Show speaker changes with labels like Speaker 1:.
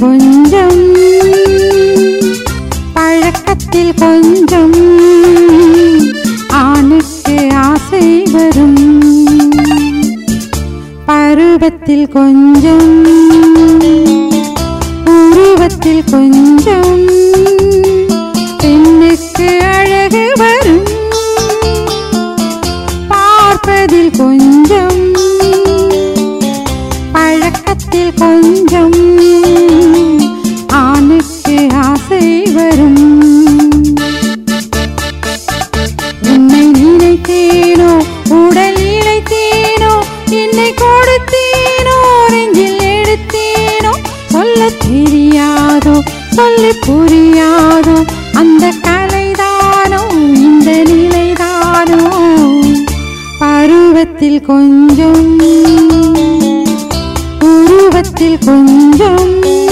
Speaker 1: கொஞ்சம் பழக்கத்தில் கொஞ்சம் ஆணுக்கு ஆசை வரும் பருவத்தில் கொஞ்சம் உருவத்தில் கொஞ்சம் பெண்ணுக்கு அழகு வரும் பார்ப்பதில் கொஞ்சம் பழக்கத்தில் கொஞ்சம் ஆணுக்கு ஆசை வரும் உன்னை நினைத்தேனோ உடல் இழைத்தேனோ என்னை கொடுத்தேனோ நெஞ்சில் எடுத்தேனோ சொல்ல தெரியாதோ சொல்லி புரியாதோ அந்த கலைதானோ இந்த நிலைதானோ பருவத்தில் கொஞ்சம் உருவத்தில் கொஞ்சம்